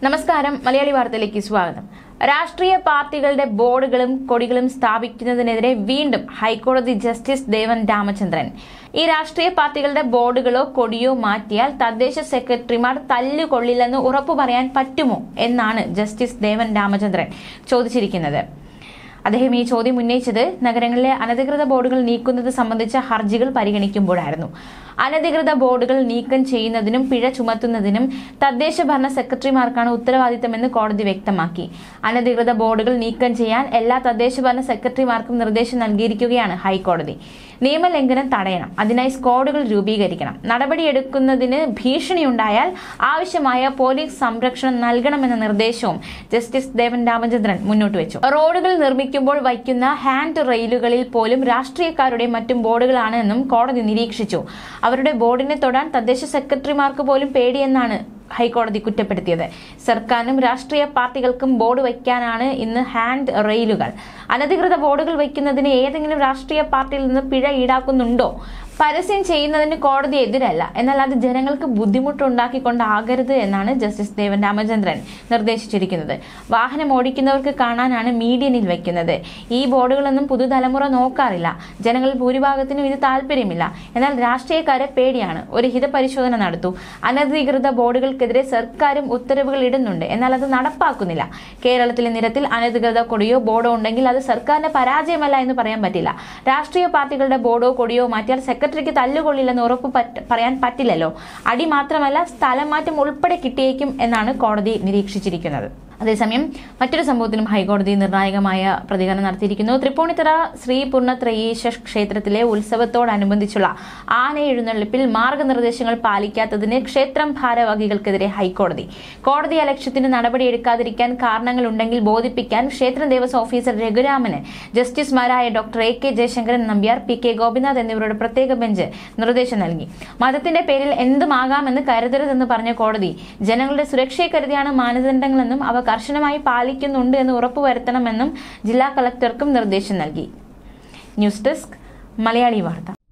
നമസ്കാരം മലയാളി വാർത്തയിലേക്ക് സ്വാഗതം രാഷ്ട്രീയ പാർട്ടികളുടെ ബോർഡുകളും കൊടികളും സ്ഥാപിക്കുന്നതിനെതിരെ വീണ്ടും ഹൈക്കോടതി ജസ്റ്റിസ് ദേവൻ രാമചന്ദ്രൻ ഈ രാഷ്ട്രീയ പാർട്ടികളുടെ ബോർഡുകളോ കൊടിയോ മാറ്റിയാൽ തദ്ദേശ സെക്രട്ടറിമാർ തല്ലുകൊള്ളില്ലെന്ന് ഉറപ്പു പറയാൻ പറ്റുമോ എന്നാണ് ജസ്റ്റിസ് ദേവൻ രാമചന്ദ്രൻ ചോദിച്ചിരിക്കുന്നത് അദ്ദേഹം ഈ ചോദ്യം ഉന്നയിച്ചത് നഗരങ്ങളിലെ അനധികൃത ബോർഡുകൾ നീക്കുന്നത് സംബന്ധിച്ച ഹർജികൾ പരിഗണിക്കുമ്പോഴായിരുന്നു അനധികൃത ബോർഡുകൾ നീക്കം ചെയ്യുന്നതിനും പിഴ ചുമത്തുന്നതിനും തദ്ദേശ ഭരണ സെക്രട്ടറിമാർക്കാണ് ഉത്തരവാദിത്തമെന്ന് കോടതി വ്യക്തമാക്കി അനധികൃത ബോർഡുകൾ നീക്കം ചെയ്യാൻ എല്ലാ തദ്ദേശ ഭരണ സെക്രട്ടറിമാർക്കും നിർദ്ദേശം നൽകിയിരിക്കുകയാണ് ഹൈക്കോടതി നിയമലംഘനം തടയണം അതിനായി സ്ക്വാഡുകൾ രൂപീകരിക്കണം നടപടിയെടുക്കുന്നതിന് ഭീഷണിയുണ്ടായാൽ ആവശ്യമായ പോലീസ് സംരക്ഷണം നൽകണമെന്ന നിർദ്ദേശവും ജസ്റ്റിസ് ദേവൻ രാമചന്ദ്രൻ മുന്നോട്ട് വെച്ചു റോഡുകൾ നിർമ്മിക്കുമ്പോൾ വയ്ക്കുന്ന ഹാൻഡ് റെയിലുകളിൽ പോലും രാഷ്ട്രീയക്കാരുടെ മറ്റും ബോർഡുകളാണ് എന്നും കോടതി നിരീക്ഷിച്ചു അവരുടെ ബോർഡിനെ തൊടാൻ തദ്ദേശ സെക്രട്ടറിമാർക്ക് പോലും പേടിയെന്നാണ് ഹൈക്കോടതി കുറ്റപ്പെടുത്തിയത് സർക്കാരിനും രാഷ്ട്രീയ പാർട്ടികൾക്കും ബോർഡ് വയ്ക്കാനാണ് ഇന്ന് ഹാൻഡ് റെയിലുകൾ അനധികൃത ബോർഡുകൾ വയ്ക്കുന്നതിന് ഏതെങ്കിലും രാഷ്ട്രീയ പാർട്ടിയിൽ നിന്ന് പിഴ ഈടാക്കുന്നുണ്ടോ പരസ്യം ചെയ്യുന്നതിന് കോടതി എതിരല്ല എന്നാൽ അത് ജനങ്ങൾക്ക് ബുദ്ധിമുട്ടുണ്ടാക്കിക്കൊണ്ടാകരുത് എന്നാണ് ജസ്റ്റിസ് ദേവൻ രാമചന്ദ്രൻ നിർദ്ദേശിച്ചിരിക്കുന്നത് വാഹനം ഓടിക്കുന്നവർക്ക് കാണാനാണ് മീഡിയനിൽ വയ്ക്കുന്നത് ഈ ബോർഡുകളൊന്നും പുതുതലമുറ നോക്കാറില്ല ജനങ്ങളിൽ ഭൂരിഭാഗത്തിനും ഇത് താല്പര്യമില്ല എന്നാൽ രാഷ്ട്രീയക്കാരെ പേടിയാണ് ഒരു ഹിതപരിശോധന നടത്തൂ അനധികൃത ബോർഡുകൾക്കെതിരെ സർക്കാരും ഉത്തരവുകൾ ഇടുന്നുണ്ട് എന്നാൽ അത് നടപ്പാക്കുന്നില്ല കേരളത്തിലെ നിരത്തിൽ അനധികൃത കൊടിയോ ബോർഡോ ഉണ്ടെങ്കിൽ അത് സർക്കാരിന്റെ പരാജയമല്ല എന്ന് പറയാൻ പറ്റില്ല രാഷ്ട്രീയ പാർട്ടികളുടെ ബോർഡോ കൊടിയോ മാറ്റിയാൽ സെക്രട്ടറിക്ക് തല്ലുകൊള്ളില്ലെന്ന് ഉറപ്പ് പറ്റ- പറയാൻ പറ്റില്ലല്ലോ അടി മാത്രമല്ല സ്ഥലം മാറ്റം ഉൾപ്പെടെ കിട്ടിയേക്കും എന്നാണ് കോടതി നിരീക്ഷിച്ചിരിക്കുന്നത് അതേസമയം മറ്റൊരു സംഭവത്തിലും ഹൈക്കോടതി നിർണായകമായ പ്രതികരണം നടത്തിയിരിക്കുന്നു തൃപ്പൂണിത്തറ ശ്രീ പൂർണ്ണത്രയീശ ക്ഷേത്രത്തിലെ ഉത്സവത്തോടനുബന്ധിച്ചുള്ള ആന എഴുന്നള്ളിപ്പിൽ മാർഗനിർദ്ദേശങ്ങൾ പാലിക്കാത്തതിന് ക്ഷേത്രം ഭാരവാഹികൾക്കെതിരെ ഹൈക്കോടതി കോടതി അലക്ഷ്യത്തിന് നടപടിയെടുക്കാതിരിക്കാൻ കാരണങ്ങളുണ്ടെങ്കിൽ ബോധിപ്പിക്കാൻ ക്ഷേത്രം ദേവസ്വം ഓഫീസർ രഘുരാമന് ജസ്റ്റിസുമാരായ doctor A K Jayasankaran Nambiar P K Gopinath എന്നിവരുടെ പ്രത്യേക ബെഞ്ച് നിർദ്ദേശം നൽകി മതത്തിന്റെ പേരിൽ എന്തുമാകാമെന്ന് കരുതരുതെന്ന് പറഞ്ഞ കോടതി ജനങ്ങളുടെ സുരക്ഷയെ കരുതിയാണ് മാനദണ്ഡങ്ങളെന്നും അവ കർശനമായി പാലിക്കുന്നുണ്ട് എന്ന് ഉറപ്പുവരുത്തണമെന്നും ജില്ലാ കളക്ടർക്കും നിർദ്ദേശം നൽകി ന്യൂസ് ഡെസ്ക് മലയാളി വാർത്ത